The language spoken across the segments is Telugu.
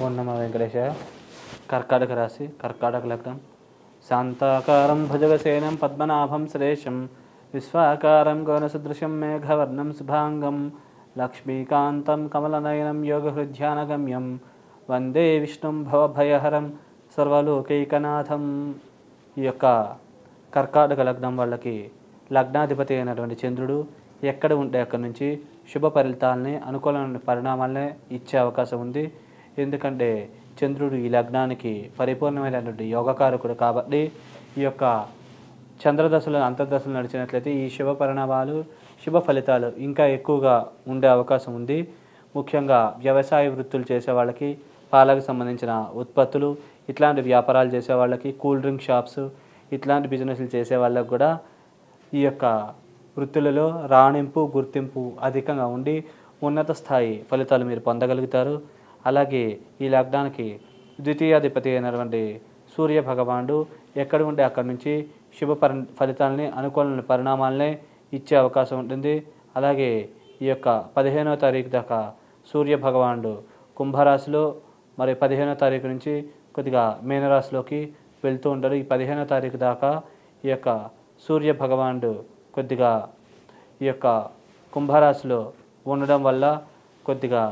ఓం నమ వెంకటేశాయ కర్కాటక రాశి కర్కాటక లగ్నం శాంతాకారం భుజగసేనం పద్మనాభం సురేశం విశ్వాకారం గౌనసదృశం మేఘవర్ణం శుభాంగం లక్ష్మీకాంతం కమలనయనం యోగహృధ్యానగమ్యం వందే విష్ణుం భవభయహరం సర్వలోకైకనాథం ఈ యొక్క కర్కాటక లగ్నం వాళ్ళకి లగ్నాధిపతి అయినటువంటి చంద్రుడు ఎక్కడ ఉంటే అక్కడి నుంచి శుభ ఫలితాలని అనుకూలమైన పరిణామాలనే ఇచ్చే అవకాశం ఉంది ఎందుకంటే చంద్రుడు ఈ లగ్నానికి పరిపూర్ణమైనటువంటి యోగకారకుడు కాబట్టి ఈ యొక్క చంద్రదశలు అంతర్దశలు నడిచినట్లయితే ఈ శుభ పరిణామాలు శుభ ఫలితాలు ఇంకా ఎక్కువగా ఉండే అవకాశం ఉంది ముఖ్యంగా వ్యవసాయ వృత్తులు చేసే వాళ్ళకి పాలకు సంబంధించిన ఉత్పత్తులు ఇట్లాంటి వ్యాపారాలు చేసే వాళ్ళకి కూల్ డ్రింక్ షాప్స్ ఇట్లాంటి బిజినెస్లు చేసే వాళ్ళకి కూడా ఈ యొక్క వృత్తులలో రాణింపు గుర్తింపు అధికంగా ఉండి ఉన్నత స్థాయి ఫలితాలు మీరు పొందగలుగుతారు అలాగే ఈ లగ్నానికి ద్వితీయాధిపతి అయినటువంటి సూర్య భగవానుడు ఎక్కడ ఉంటే అక్కడి నుంచి శుభ పరి ఫలితాలని అనుకూలమైన పరిణామాలనే ఇచ్చే అవకాశం ఉంటుంది అలాగే ఈ యొక్క పదిహేనవ తారీఖు దాకా సూర్య భగవానుడు కుంభరాశిలో మరి పదిహేనో తారీఖు నుంచి కొద్దిగా మీనరాశిలోకి వెళ్తూ ఉంటాడు ఈ పదిహేనో తారీఖు దాకా ఈ యొక్క సూర్య భగవానుడు కొద్దిగా ఈ యొక్క కుంభరాశిలో ఉండడం వల్ల కొద్దిగా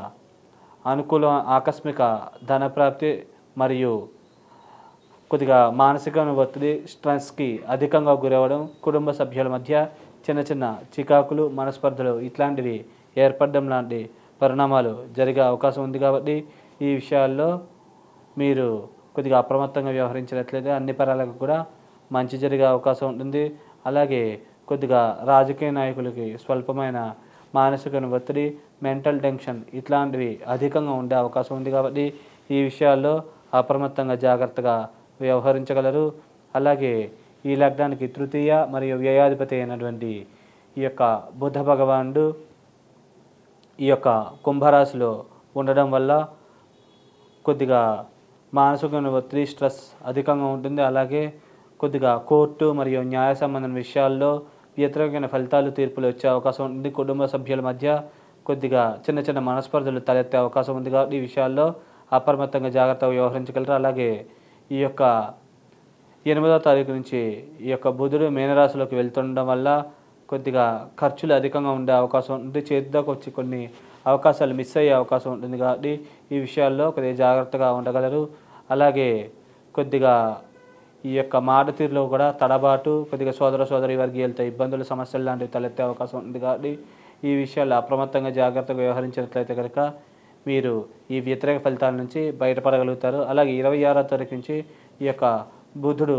అనుకూల ఆకస్మిక ధనప్రాప్తి మరియు కొద్దిగా మానసిక ఒత్తిడి స్ట్రెస్కి అధికంగా గురవ్వడం కుటుంబ సభ్యుల మధ్య చిన్న చిన్న చికాకులు మనస్పర్ధలు ఇట్లాంటివి ఏర్పడడం లాంటి పరిణామాలు జరిగే అవకాశం ఉంది కాబట్టి ఈ విషయాల్లో మీరు కొద్దిగా అప్రమత్తంగా వ్యవహరించినట్లయితే అన్ని పరాలకు కూడా మంచి జరిగే అవకాశం ఉంటుంది అలాగే కొద్దిగా రాజకీయ నాయకులకి స్వల్పమైన మానసిక ఒత్తిడి మెంటల్ టెన్షన్ ఇట్లాంటివి అధికంగా ఉండే అవకాశం ఉంది కాబట్టి ఈ విషయాల్లో అప్రమత్తంగా జాగ్రత్తగా వ్యవహరించగలరు అలాగే ఈ లగ్నానికి తృతీయ మరియు వ్యయాధిపతి అయినటువంటి ఈ యొక్క బుధ భగవానుడు ఈ యొక్క కుంభరాశిలో ఉండడం వల్ల కొద్దిగా మానసిక ఒత్తిడి స్ట్రెస్ అధికంగా ఉంటుంది అలాగే కొద్దిగా కోర్టు మరియు న్యాయ సంబంధం విషయాల్లో వ్యతిరేకమైన ఫలితాలు తీర్పులు వచ్చే అవకాశం ఉంటుంది కుటుంబ సభ్యుల మధ్య కొద్దిగా చిన్న చిన్న మనస్పర్ధలు తలెత్తే అవకాశం ఉంది కాబట్టి ఈ విషయాల్లో అప్రమత్తంగా జాగ్రత్తగా వ్యవహరించగలరు అలాగే ఈ యొక్క ఎనిమిదో తారీఖు నుంచి ఈ యొక్క బుధుడు మీనరాశిలోకి వెళ్తుండడం వల్ల కొద్దిగా ఖర్చులు అధికంగా ఉండే అవకాశం ఉంటుంది చేతిదాకా వచ్చి కొన్ని అవకాశాలు మిస్ అయ్యే అవకాశం ఉంటుంది కాబట్టి ఈ విషయాల్లో కొద్దిగా జాగ్రత్తగా ఉండగలరు అలాగే కొద్దిగా ఈ యొక్క మాట తీరులో కూడా తడబాటు కొద్దిగా సోదర సోదరి వర్గీయులతో ఇబ్బందులు సమస్యలు లాంటివి తలెత్తే అవకాశం ఉంది కాబట్టి ఈ విషయాలు అప్రమత్తంగా జాగ్రత్తగా వ్యవహరించినట్లయితే కనుక మీరు ఈ వ్యతిరేక ఫలితాల నుంచి బయటపడగలుగుతారు అలాగే ఇరవై ఆరో తారీఖు నుంచి ఈ యొక్క బుధుడు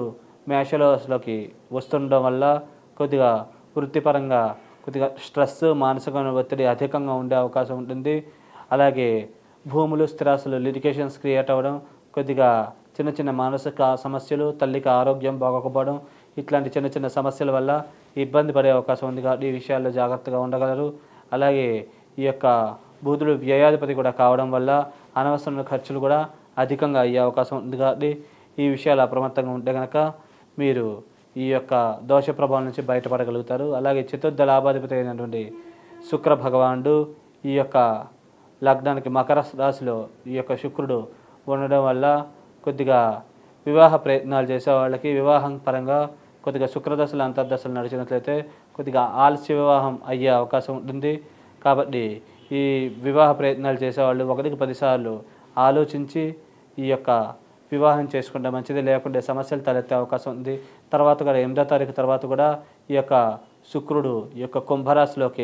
మేషలోకి వస్తుండడం వల్ల కొద్దిగా వృత్తిపరంగా కొద్దిగా స్ట్రెస్ మానసిక ఒత్తిడి అధికంగా ఉండే అవకాశం ఉంటుంది అలాగే భూములు స్థిరాస్తులు లిటికేషన్స్ క్రియేట్ అవ్వడం కొద్దిగా చిన్న చిన్న మానసిక సమస్యలు తల్లికి ఆరోగ్యం బాగోకపోవడం ఇట్లాంటి చిన్న చిన్న సమస్యల వల్ల ఇబ్బంది పడే అవకాశం ఉంది కాబట్టి ఈ విషయాల్లో జాగ్రత్తగా ఉండగలరు అలాగే ఈ యొక్క బూదులు వ్యయాధిపతి కూడా కావడం వల్ల అనవసరమైన ఖర్చులు కూడా అధికంగా అయ్యే అవకాశం ఉంది కాబట్టి ఈ విషయాలు అప్రమత్తంగా ఉంటే కనుక మీరు ఈ యొక్క దోష ప్రభావం నుంచి బయటపడగలుగుతారు అలాగే చతుర్థ లాభాధిపతి అయినటువంటి శుక్ర భగవానుడు ఈ యొక్క లగ్నానికి మకర రాశిలో ఈ యొక్క శుక్రుడు ఉండడం వల్ల కొద్దిగా వివాహ ప్రయత్నాలు చేసే వాళ్ళకి వివాహం పరంగా కొద్దిగా శుక్రదశలు అంతర్దశలు నడిచినట్లయితే కొద్దిగా ఆలస్య వివాహం అయ్యే అవకాశం ఉంటుంది కాబట్టి ఈ వివాహ ప్రయత్నాలు చేసేవాళ్ళు ఒకటికి పదిసార్లు ఆలోచించి ఈ యొక్క వివాహం చేసుకుంటే మంచిది లేకుంటే సమస్యలు తలెత్తే అవకాశం ఉంది తర్వాత కూడా ఎనిమిదో తారీఖు తర్వాత కూడా ఈ యొక్క శుక్రుడు ఈ యొక్క కుంభరాశిలోకి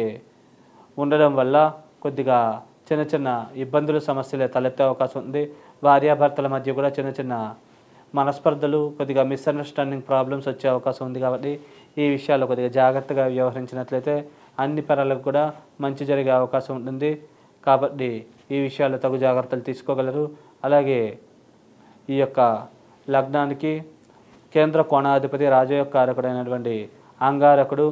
ఉండడం వల్ల కొద్దిగా చిన్న చిన్న ఇబ్బందులు సమస్యలు తలెత్తే అవకాశం ఉంది భార్యాభర్తల మధ్య కూడా చిన్న చిన్న మనస్పర్ధలు కొద్దిగా మిస్అండర్స్టాండింగ్ ప్రాబ్లమ్స్ వచ్చే అవకాశం ఉంది కాబట్టి ఈ విషయాల్లో కొద్దిగా జాగ్రత్తగా వ్యవహరించినట్లయితే అన్ని పరాలకు కూడా మంచి జరిగే అవకాశం ఉంటుంది కాబట్టి ఈ విషయాల్లో తగు జాగ్రత్తలు తీసుకోగలరు అలాగే ఈ యొక్క లగ్నానికి కేంద్ర కోణాధిపతి రాజయోగ కారకుడైనటువంటి అంగారకుడు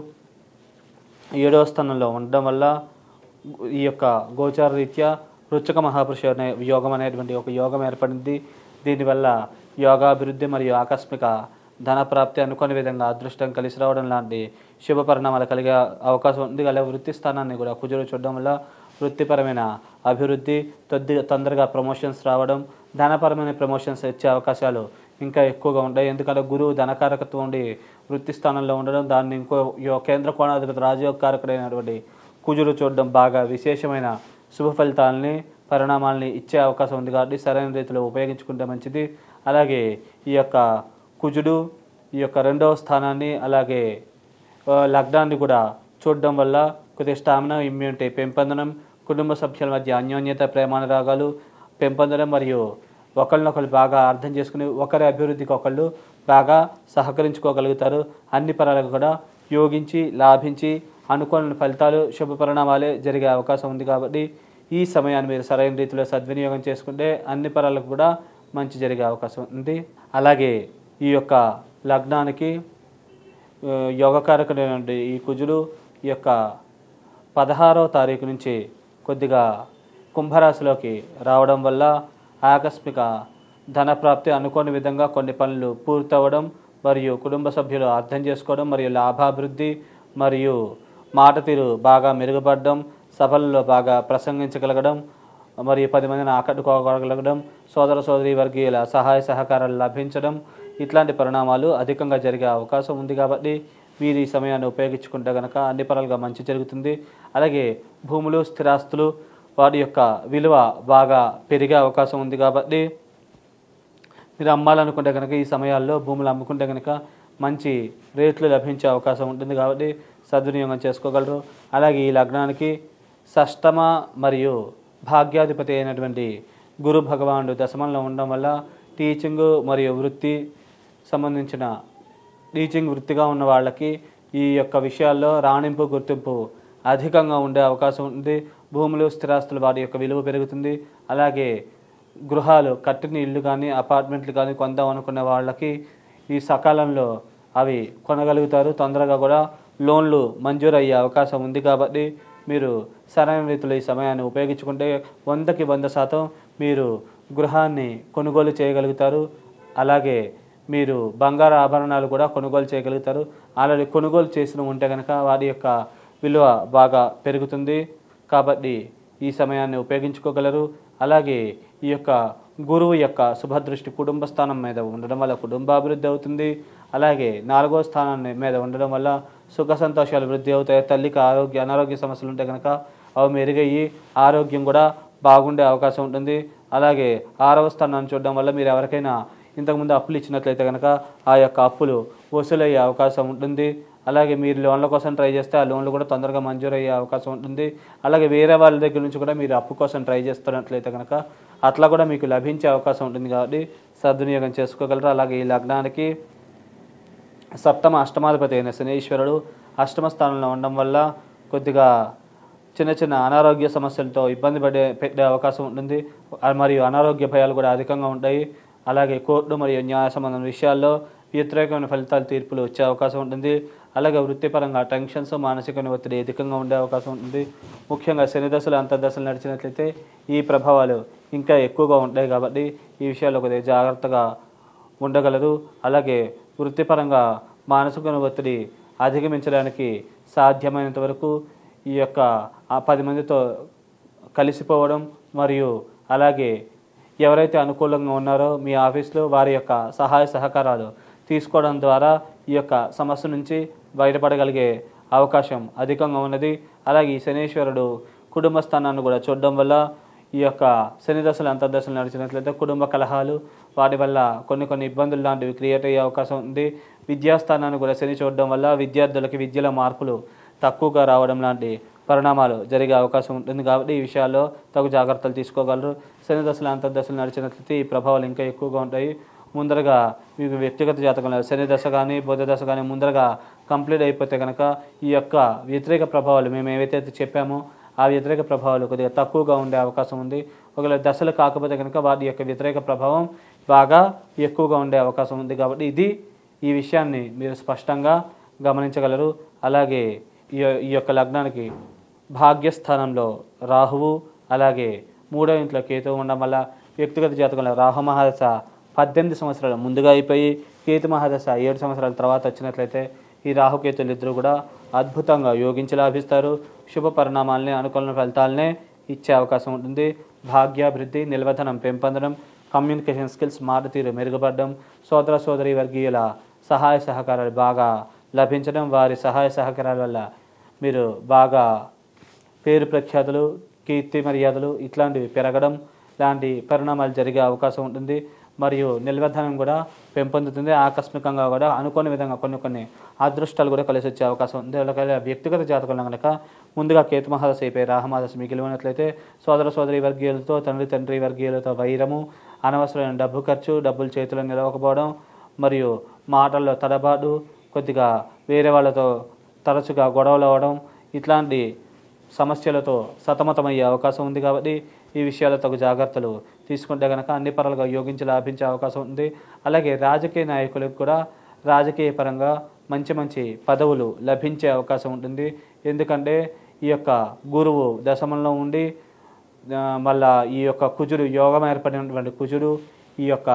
ఏడవ స్థానంలో ఉండడం వల్ల ఈ యొక్క గోచార రీత్యా వృచ్చక మహాపురుష అనే యోగం అనేటువంటి ఒక యోగం ఏర్పడింది దీనివల్ల యోగాభివృద్ధి మరియు ఆకస్మిక ధన ప్రాప్తి అనుకునే విధంగా అదృష్టం కలిసి రావడం లాంటి శుభ పరిణామాలు కలిగే అవకాశం ఉంది అలాగే వృత్తి స్థానాన్ని కూడా కుజుడు చూడడం వల్ల వృత్తిపరమైన అభివృద్ధి తొద్ది తొందరగా ప్రమోషన్స్ రావడం ధనపరమైన ప్రమోషన్స్ వచ్చే అవకాశాలు ఇంకా ఎక్కువగా ఉంటాయి ఎందుకంటే గురువు ధనకారకత్వం ఉండి వృత్తి స్థానంలో ఉండడం దాన్ని ఇంకో యో- కేంద్ర కోణాధిపతి రాజయోగ కారకుడైనటువంటి కుజుడు చూడడం బాగా విశేషమైన శుభ ఫలితాలని పరిణామాలని ఇచ్చే అవకాశం ఉంది కాబట్టి సరైన రీతిలో ఉపయోగించుకుంటే మంచిది అలాగే ఈ యొక్క కుజుడు ఈ యొక్క రెండవ స్థానాన్ని అలాగే ఆ, లగ్నాన్ని కూడా చూడడం వల్ల కొద్దిగా స్టామినా ఇమ్యూనిటీ పెంపొందడం కుటుంబ సభ్యుల మధ్య అన్యోన్యత ప్రేమానురాగాలు పెంపొందడం మరియు ఒకరినొకరు బాగా అర్థం చేసుకుని ఒకరి అభివృద్ధికి ఒకళ్ళు బాగా సహకరించుకోగలుగుతారు అన్ని పరాలకు కూడా యోగించి లాభించి అనుకోని ఫలితాలు శుభ పరిణామాలే జరిగే అవకాశం ఉంది కాబట్టి ఈ సమయాన్ని మీరు సరైన రీతిలో సద్వినియోగం చేసుకుంటే అన్ని పరాలకు కూడా మంచి జరిగే అవకాశం ఉంది అలాగే ఈ యొక్క లగ్నానికి ఆ, యోగకారకుడైనటువంటి ఈ కుజుడు ఈ యొక్క పదహారవ తారీఖు నుంచి కొద్దిగా కుంభరాశిలోకి రావడం వల్ల ఆకస్మిక ధన ప్రాప్తి అనుకోని విధంగా కొన్ని పనులు పూర్తవడం మరియు కుటుంబ సభ్యులు అర్థం చేసుకోవడం మరియు లాభాభివృద్ధి మరియు మాట తీరు బాగా మెరుగుపడడం సభల్లో బాగా ప్రసంగించగలగడం మరియు పది మందిని ఆకట్టుకోగలగడం సోదర సోదరి వర్గీయుల సహాయ సహకారాలు లభించడం ఇట్లాంటి పరిణామాలు అధికంగా జరిగే అవకాశం ఉంది కాబట్టి మీరు ఈ సమయాన్ని ఉపయోగించుకుంటే కనుక అన్ని పరాలుగా మంచి జరుగుతుంది అలాగే భూములు స్థిరాస్తులు వాటి యొక్క విలువ బాగా పెరిగే అవకాశం ఉంది కాబట్టి మీరు అమ్మాలనుకుంటే కనుక ఈ సమయాల్లో భూములు అమ్ముకుంటే కనుక మంచి రేట్లు లభించే అవకాశం ఉంటుంది కాబట్టి సద్వినియోగం చేసుకోగలరు అలాగే ఈ లగ్నానికి షష్టమ మరియు భాగ్యాధిపతి అయినటువంటి గురు భగవానుడు దశమంలో ఉండడం వల్ల టీచింగ్ మరియు వృత్తి సంబంధించిన టీచింగ్ వృత్తిగా ఉన్న వాళ్ళకి ఈ యొక్క విషయాల్లో రాణింపు గుర్తింపు అధికంగా ఉండే అవకాశం ఉంది భూములు స్థిరాస్తులు వాటి యొక్క విలువ పెరుగుతుంది అలాగే గృహాలు కట్టిన ఇల్లు కానీ అపార్ట్మెంట్లు కానీ కొందాం అనుకునే వాళ్ళకి ఈ సకాలంలో అవి కొనగలుగుతారు తొందరగా కూడా లోన్లు మంజూరు అయ్యే అవకాశం ఉంది కాబట్టి మీరు సరైన రీతిలో ఈ సమయాన్ని ఉపయోగించుకుంటే వందకి వంద శాతం మీరు గృహాన్ని కొనుగోలు చేయగలుగుతారు అలాగే మీరు బంగారు ఆభరణాలు కూడా కొనుగోలు చేయగలుగుతారు ఆల్రెడీ కొనుగోలు చేసిన ఉంటే కనుక వాటి యొక్క విలువ బాగా పెరుగుతుంది కాబట్టి ఈ సమయాన్ని ఉపయోగించుకోగలరు అలాగే ఈ యొక్క గురువు యొక్క శుభదృష్టి కుటుంబ స్థానం మీద ఉండడం వల్ల కుటుంబాభివృద్ధి అవుతుంది అలాగే నాలుగో స్థానం మీద ఉండడం వల్ల సుఖ సంతోషాలు వృద్ధి అవుతాయి తల్లికి ఆరోగ్య అనారోగ్య సమస్యలు ఉంటే కనుక అవి మెరుగయ్యి ఆరోగ్యం కూడా బాగుండే అవకాశం ఉంటుంది అలాగే ఆరవ స్థానాన్ని చూడడం వల్ల మీరు ఎవరికైనా ఇంతకుముందు అప్పులు ఇచ్చినట్లయితే కనుక ఆ యొక్క అప్పులు వసూలయ్యే అవకాశం ఉంటుంది అలాగే మీరు లోన్ల కోసం ట్రై చేస్తే ఆ లోన్లు కూడా తొందరగా మంజూరు అయ్యే అవకాశం ఉంటుంది అలాగే వేరే వాళ్ళ దగ్గర నుంచి కూడా మీరు అప్పు కోసం ట్రై చేస్తున్నట్లయితే కనుక అట్లా కూడా మీకు లభించే అవకాశం ఉంటుంది కాబట్టి సద్వినియోగం చేసుకోగలరు అలాగే ఈ లగ్నానికి సప్తమ అష్టమాధిపతి అయిన శనీశ్వరుడు అష్టమ స్థానంలో ఉండడం వల్ల కొద్దిగా చిన్న చిన్న అనారోగ్య సమస్యలతో ఇబ్బంది పడే పెట్టే అవకాశం ఉంటుంది ఆ మరియు అనారోగ్య భయాలు కూడా అధికంగా ఉంటాయి అలాగే కోర్టు మరియు న్యాయ సంబంధం విషయాల్లో వ్యతిరేకమైన ఫలితాలు తీర్పులు వచ్చే అవకాశం ఉంటుంది అలాగే వృత్తిపరంగా టెన్షన్స్ మానసికమైన ఒత్తిడి అధికంగా ఉండే అవకాశం ఉంటుంది ముఖ్యంగా శని దశలు అంతర్దశలు నడిచినట్లయితే ఈ ప్రభావాలు ఇంకా ఎక్కువగా ఉంటాయి కాబట్టి ఈ విషయాల్లో కొద్దిగా జాగ్రత్తగా ఉండగలరు అలాగే వృత్తిపరంగా మానసిక ఒత్తిడి అధిగమించడానికి సాధ్యమైనంత వరకు ఈ యొక్క ఆ పది మందితో కలిసిపోవడం మరియు అలాగే ఎవరైతే అనుకూలంగా ఉన్నారో మీ ఆఫీస్లో వారి యొక్క సహాయ సహకారాలు తీసుకోవడం ద్వారా ఈ యొక్క సమస్య నుంచి బయటపడగలిగే అవకాశం అధికంగా ఉన్నది అలాగే ఈ శనీశ్వరుడు కుటుంబ స్థానాన్ని కూడా చూడడం వల్ల ఈ యొక్క శని దశలు అంతర్దశలు నడిచినట్లయితే కుటుంబ కలహాలు వాటి వల్ల కొన్ని కొన్ని ఇబ్బందులు లాంటివి క్రియేట్ అయ్యే అవకాశం ఉంది విద్యాస్థానాన్ని కూడా శని చూడడం వల్ల విద్యార్థులకి విద్యలో మార్పులు తక్కువగా రావడం లాంటి పరిణామాలు జరిగే అవకాశం ఉంటుంది కాబట్టి ఈ విషయాల్లో తగు జాగ్రత్తలు తీసుకోగలరు శని దశలు అంతర్దశలు నడిచినట్లయితే ఈ ప్రభావాలు ఇంకా ఎక్కువగా ఉంటాయి ముందరగా మీకు వ్యక్తిగత జాతకంలో శని దశ కానీ బుధ దశ కానీ ముందరగా కంప్లీట్ అయిపోతే కనుక ఈ యొక్క వ్యతిరేక ప్రభావాలు మేము ఏవైతే చెప్పామో ఆ వ్యతిరేక ప్రభావాలు కొద్దిగా తక్కువగా ఉండే అవకాశం ఉంది ఒకవేళ దశలు కాకపోతే కనుక వాటి యొక్క వ్యతిరేక ప్రభావం బాగా ఎక్కువగా ఉండే అవకాశం ఉంది కాబట్టి ఇది ఈ విషయాన్ని మీరు స్పష్టంగా గమనించగలరు అలాగే ఈ ఈ యొక్క లగ్నానికి భాగ్యస్థానంలో రాహువు అలాగే మూడో ఇంట్లో కేతువు ఉండడం వల్ల వ్యక్తిగత జాతకంలో రాహు మహాదశ పద్దెనిమిది సంవత్సరాలు ముందుగా అయిపోయి కేతు మహాదశ ఏడు సంవత్సరాల తర్వాత వచ్చినట్లయితే ఈ రాహుకేతులు ఇద్దరు కూడా అద్భుతంగా యోగించి లాభిస్తారు శుభ పరిణామాలని అనుకూల ఫలితాలనే ఇచ్చే అవకాశం ఉంటుంది భాగ్యాభివృద్ధి నిల్వధనం పెంపొందడం కమ్యూనికేషన్ స్కిల్స్ మాట తీరు మెరుగుపడడం సోదర సోదరి వర్గీయుల సహాయ సహకారాలు బాగా లభించడం వారి సహాయ సహకారాల వల్ల మీరు బాగా పేరు ప్రఖ్యాతులు కీర్తి మర్యాదలు ఇట్లాంటివి పెరగడం లాంటి పరిణామాలు జరిగే అవకాశం ఉంటుంది మరియు నిల్వధనం కూడా పెంపొందుతుంది ఆకస్మికంగా కూడా అనుకోని విధంగా కొన్ని కొన్ని అదృష్టాలు కూడా కలిసి వచ్చే అవకాశం ఉంది ఒకవేళ వ్యక్తిగత జాతకంలో కనుక ముందుగా కేతు మహాదశ అయిపోయి రాహమాదశ మిగిలి ఉన్నట్లయితే సోదర సోదరి వర్గీయులతో తండ్రి తండ్రి వర్గీయులతో వైరము అనవసరమైన డబ్బు ఖర్చు డబ్బులు చేతిలో నిలవకపోవడం మరియు మాటల్లో తడబాటు కొద్దిగా వేరే వాళ్ళతో తరచుగా గొడవలు అవ్వడం ఇట్లాంటి సమస్యలతో సతమతమయ్యే అవకాశం ఉంది కాబట్టి ఈ విషయాల్లో తగు జాగ్రత్తలు తీసుకుంటే కనుక అన్ని పరాలుగా యోగించి లాభించే అవకాశం ఉంది అలాగే రాజకీయ నాయకులకు కూడా రాజకీయ పరంగా మంచి మంచి పదవులు లభించే అవకాశం ఉంటుంది ఎందుకంటే ఈ యొక్క గురువు దశమంలో ఉండి ఆ, మళ్ళా ఈ యొక్క కుజుడు యోగం ఏర్పడినటువంటి కుజుడు ఈ యొక్క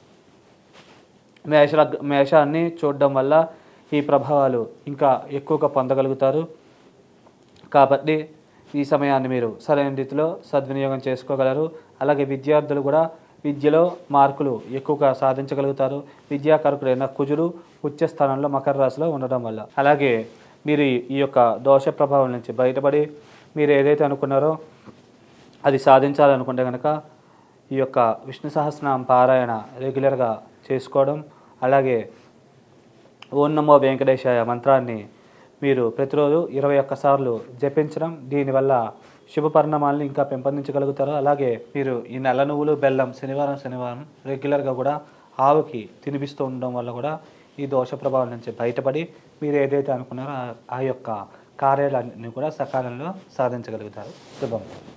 మేష మేషాన్ని చూడడం వల్ల ఈ ప్రభావాలు ఇంకా ఎక్కువగా పొందగలుగుతారు కాబట్టి ఈ సమయాన్ని మీరు సరైన రీతిలో సద్వినియోగం చేసుకోగలరు అలాగే విద్యార్థులు కూడా విద్యలో మార్కులు ఎక్కువగా సాధించగలుగుతారు విద్యాకారకుడైన కుజుడు ఉచ్చ స్థానంలో మకర రాశిలో ఉండడం వల్ల అలాగే మీరు ఈ- ఈ యొక్క దోష ప్రభావం నుంచి బయటపడి మీరు ఏదైతే అనుకున్నారో అది సాధించాలనుకుంటే కనుక ఈ యొక్క విష్ణు సహస్రనామ పారాయణ రెగ్యులర్గా చేసుకోవడం అలాగే ఓం నమో వెంకటేశాయ మంత్రాన్ని మీరు ప్రతిరోజు ఇరవై ఒక్కసార్లు జపించడం దీనివల్ల శుభ పరిణామాలను ఇంకా పెంపొందించగలుగుతారు అలాగే మీరు ఈ నల్ల నువ్వులు బెల్లం శనివారం శనివారం రెగ్యులర్గా కూడా ఆవుకి తినిపిస్తూ ఉండడం వల్ల కూడా ఈ దోష ప్రభావం నుంచి బయటపడి మీరు ఏదైతే అనుకున్నారో ఆ- ఆ యొక్క కార్యాలన్నీ కూడా సకాలంలో సాధించగలుగుతారు శుభం